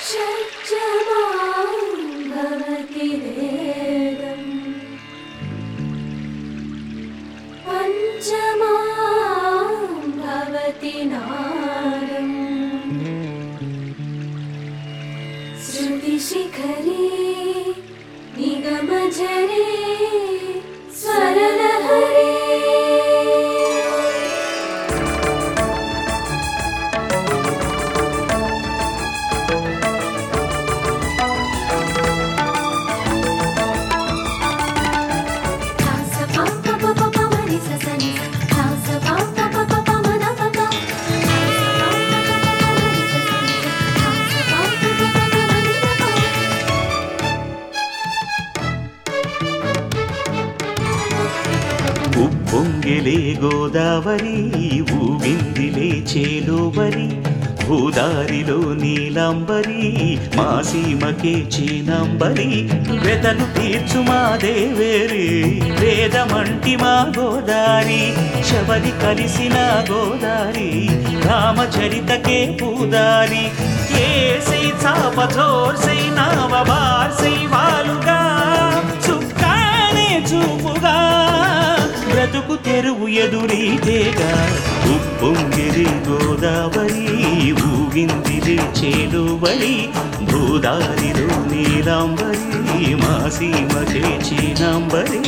షట్జమాం భవతి వేదం పంచమాం భవతి నాదం శృతిశిఖరే నిగమజరే స్వరలహరే ఉప్పొంగిలే గోదావరి ఊగిందిలే చేలోవరి భూదారిలో నీలాంబరి మా సీమకే చీనాంబరి వెతలు తీర్చు మా దేవేరి వేదమంటి మా గోదారి శబరి కలిసిన గోదారి రామచరితకే పూదారి ఏసై చాప జోర్సై నావ బార్సై వాలుగా చుక్కానే చూపుగా బ్రతుకు తెరువు ఎదురీతేగా ఉప్పొంగిరి గోదావరి ఊగిందిరి చేలువరి భూదారిలో నీలాంబరి మా సీమకే చీనాంబరి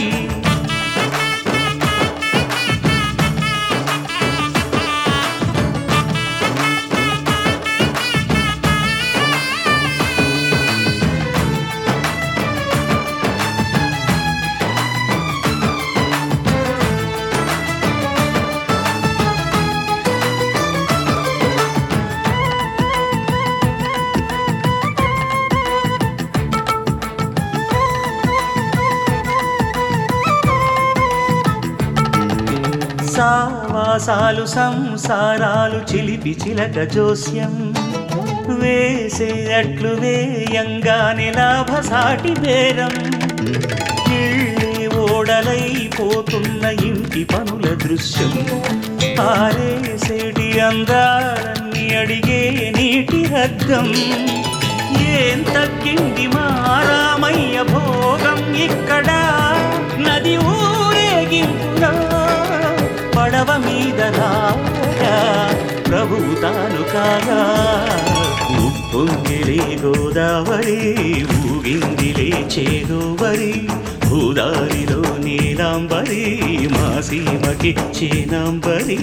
సావాసాలు సంసారాలు చిలిపి చిలక జోస్యం వేసే అట్లు వేయంగానే లాభసాటి బేరం ఇళ్ళే ఓడలైపోతున్న ఇంటి పనుల దృశ్యం ఆరేసేటి అందాలన్నీ అడిగే నీటి రద్దం ఏం తగ్గింది మా రామయ్య భోగం ఇక్కడ నది ఊరేగింపులో పడవ మీద రాగా ప్రభువు తాను కాగా ఉప్పొంగిలే గోదావరి ఊగిందిలే చేదోవరి భూదారిలో నీలాంబరి మా సీమకి చీనాంబరి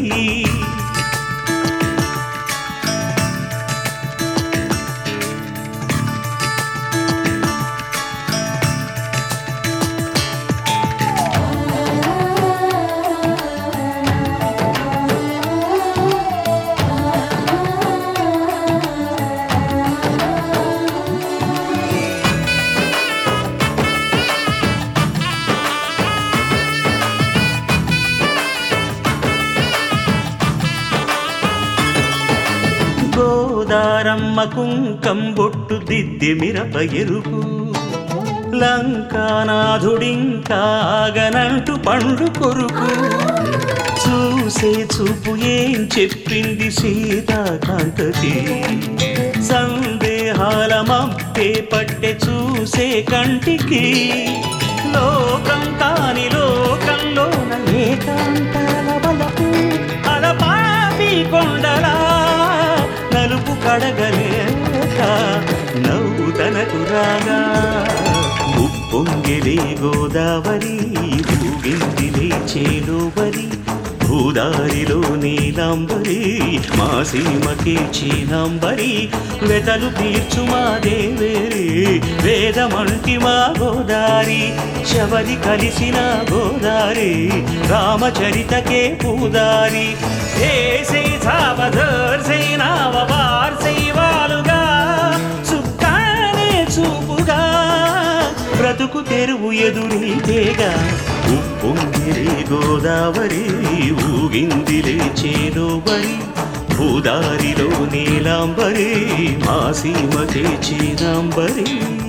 గోదారమ్మ కుంకం బొట్టు దిద్ది మిరప ఎరుపు లంకానాథుడింకాగనంటూ పండు కొరుకు చూసే చూపు ఏం చెప్పింది సీతాకాంతకి సందేహాల మప్పే పట్టె చూసే కంటికి లోకం కాని లోకంలోన ఏకాంతాల బలపు అలపాపి కొండలా నలుపు కడగలేక నవ్వు తనకు రాగా ఉప్పొంగిలే గోదావరి ఊగిందిలే చేలోవరి భూదారిలో నీలాంబరి మా సీమకే చీనాంబరి వెతలు తీర్చు మా దేవేరి వేదమంటి మా గోదారి శబరి కలిసిన గోదారి రామచరితకే పూదారి ఏసే సావధర్సై నావ వార్సై వాలుగా సుఖానే చూపుగా బ్రతుకు తెరువు ఎదురీతేగా ఉప్పొంగిరే గోదావరి ఊగిందిలే చేలోబరి భూదారిలో నీలాంబరి మా సీమకే చీనాంబరి